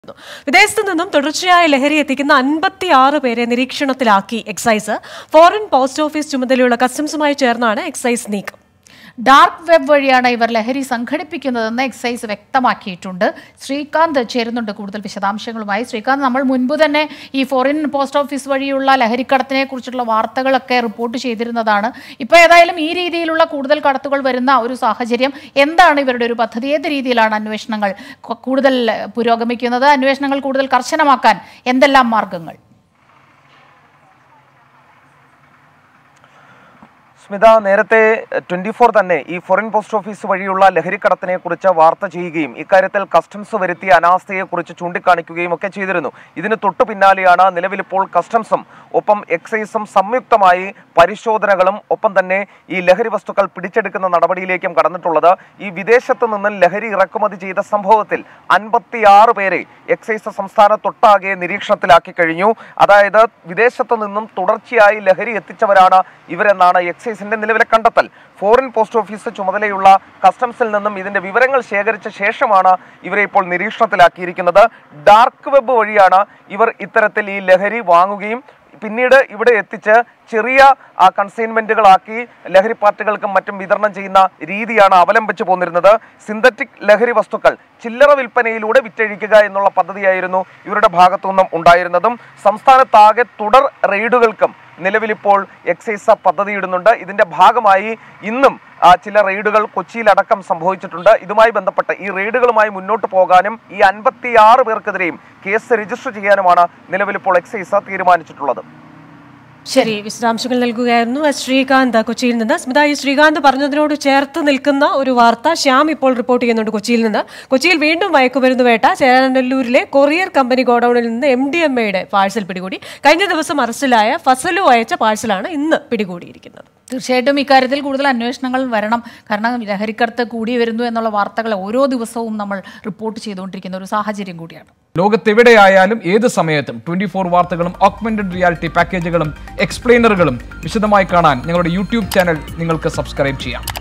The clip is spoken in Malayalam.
വിദേശത്തു നിന്നും തുടർച്ചയായ ലഹരി എത്തിക്കുന്ന അൻപത്തി ആറ് പേരെ നിരീക്ഷണത്തിലാക്കി എക്സൈസ് ഫോറിൻ പോസ്റ്റ് ഓഫീസ് ചുമതലയുള്ള കസ്റ്റംസുമായി ചേർന്നാണ് എക്സൈസ് നീക്കം ഡാർക്ക് വെബ് വഴിയാണ് ഇവർ ലഹരി സംഘടിപ്പിക്കുന്നതെന്ന് എക്സൈസ് വ്യക്തമാക്കിയിട്ടുണ്ട് ശ്രീകാന്ത് ചേരുന്നുണ്ട് കൂടുതൽ വിശദാംശങ്ങളുമായി ശ്രീകാന്ത് നമ്മൾ മുൻപ് തന്നെ ഈ ഫോറിൻ പോസ്റ്റ് ഓഫീസ് വഴിയുള്ള ലഹരിക്കടത്തിനെ കുറിച്ചുള്ള വാർത്തകളൊക്കെ റിപ്പോർട്ട് ചെയ്തിരുന്നതാണ് ഇപ്പോൾ ഏതായാലും ഈ രീതിയിലുള്ള കൂടുതൽ കടത്തുകൾ വരുന്ന ഒരു സാഹചര്യം എന്താണ് ഇവരുടെ ഒരു പദ്ധതി ഏത് രീതിയിലാണ് അന്വേഷണങ്ങൾ കു- കൂടുതൽ പുരോഗമിക്കുന്നത് അന്വേഷണങ്ങൾ കൂടുതൽ കർശനമാക്കാൻ എന്തെല്ലാം മാർഗങ്ങൾ സ്മിത നേരത്തെ ട്വന്റി ഫോർ തന്നെ ഈ ഫോറിൻ പോസ്റ്റ് ഓഫീസ് വഴിയുള്ള ലഹരിക്കടത്തിനെ കുറിച്ച് വാർത്ത ചെയ്യുകയും ഇക്കാര്യത്തിൽ കസ്റ്റംസ് വരുത്തിയ അനാസ്ഥയെ കുറിച്ച് ചൂണ്ടിക്കാണിക്കുകയും ഒക്കെ ചെയ്തിരുന്നു ഇതിന് തൊട്ടു പിന്നാലെയാണ് നിലവിലിപ്പോൾ കസ്റ്റംസും ഒപ്പം എക്സൈസും സംയുക്തമായി പരിശോധനകളും ഒപ്പം തന്നെ ഈ ലഹരി വസ്തുക്കൾ പിടിച്ചെടുക്കുന്ന നടപടിയിലേക്കും കടന്നിട്ടുള്ളത് ഈ വിദേശത്ത് നിന്ന് ലഹരി ഇറക്കുമതി ചെയ്ത സംഭവത്തിൽ അൻപത്തിയാറ് പേരെ എക്സൈസ് സംസ്ഥാനത്തൊട്ടാകെ നിരീക്ഷണത്തിലാക്കി കഴിഞ്ഞു അതായത് വിദേശത്ത് നിന്നും തുടർച്ചയായി ലഹരി എത്തിച്ചവരാണ് ഇവരെന്നാണ് എക്സൈസിന്റെ നിലവിലെ കണ്ടെത്തൽ ഫോറിൻ പോസ്റ്റ് ഓഫീസ് ചുമതലയുള്ള കസ്റ്റംസിൽ നിന്നും ഇതിന്റെ വിവരങ്ങൾ ശേഖരിച്ച ശേഷമാണ് ഇവരെ ഇപ്പോൾ നിരീക്ഷണത്തിലാക്കിയിരിക്കുന്നത് ഡാർക്ക് വെബ് വഴിയാണ് ഇവർ ഇത്തരത്തിൽ ഈ ലഹരി വാങ്ങുകയും പിന്നീട് ഇവിടെ എത്തിച്ച് ചെറിയ ആ കൺസൈൻമെന്റുകളാക്കി ലഹരി പാർട്ടികൾക്കും മറ്റും വിതരണം ചെയ്യുന്ന രീതിയാണ് അവലംബിച്ചു പോന്നിരുന്നത് സിന്തറ്റിക് ലഹരി വസ്തുക്കൾ ചില്ലറ വിൽപ്പനയിലൂടെ വിറ്റഴിക്കുക എന്നുള്ള പദ്ധതിയായിരുന്നു ഇവരുടെ ഭാഗത്തു നിന്നും ഉണ്ടായിരുന്നതും സംസ്ഥാനത്താകെ തുടർ റെയ്ഡുകൾക്കും നിലവിലിപ്പോൾ എക്സൈസ് പദ്ധതിയിടുന്നുണ്ട് ഇതിന്റെ ഭാഗമായി ഇന്നും ആ, ചില റെയ്ഡുകൾ കൊച്ചിയിലടക്കം സംഭവിച്ചിട്ടുണ്ട് ഇതുമായി ബന്ധപ്പെട്ട് ഈ റെയ്ഡുകളുമായി മുന്നോട്ട് പോകാനും ഈ അൻപത്തിയാറ് പേർക്കെതിരെയും കേസ് രജിസ്റ്റർ ചെയ്യാനുമാണ് നിലവിലിപ്പോൾ എക്സൈസ് തീരുമാനിച്ചിട്ടുള്ളത് ശരി വിശദാംശങ്ങൾ നൽകുകയായിരുന്നു എസ് ശ്രീകാന്ത് കൊച്ചിയിൽ നിന്ന് സ്മിത ഈ ശ്രീകാന്ത് പറഞ്ഞതിനോട് ചേർത്ത് നിൽക്കുന്ന ഒരു വാർത്ത ശ്യാം ഇപ്പോൾ റിപ്പോർട്ട് ചെയ്യുന്നുണ്ട് കൊച്ചിയിൽ നിന്ന് കൊച്ചിയിൽ വീണ്ടും മയക്കുമരുന്ന് വേട്ട ചേരാനല്ലൂരിലെ കൊറിയർ കമ്പനി ഗോഡൌണിൽ നിന്ന് എം ഡി എം എയുടെ പാഴ്സൽ പിടികൂടി കഴിഞ്ഞ ദിവസം അറസ്റ്റിലായ ഫസലു അയച്ച പാഴ്സലാണ് ഇന്ന് പിടികൂടിയിരിക്കുന്നത് തീർച്ചയായിട്ടും ഇക്കാര്യത്തിൽ കൂടുതൽ അന്വേഷണങ്ങൾ വരണം കാരണം ലഹരിക്കടത്ത് കൂടി വരുന്നു എന്നുള്ള വാർത്തകൾ ഓരോ ദിവസവും നമ്മൾ റിപ്പോർട്ട് ചെയ്തുകൊണ്ടിരിക്കുന്ന ഒരു സാഹചര്യം കൂടിയാണ് ലോകത്തെവിടെയായാലും ഏത് സമയത്തും ട്വന്റി ഫോർ വാർത്തകളും ഓഗ്മെന്റഡ് റിയാലിറ്റി പാക്കേജുകളും എക്സ്പ്ലെയിനറുകളും വിശദമായി കാണാൻ ഞങ്ങളുടെ യൂട്യൂബ് ചാനൽ നിങ്ങൾക്ക് സബ്സ്ക്രൈബ് ചെയ്യാം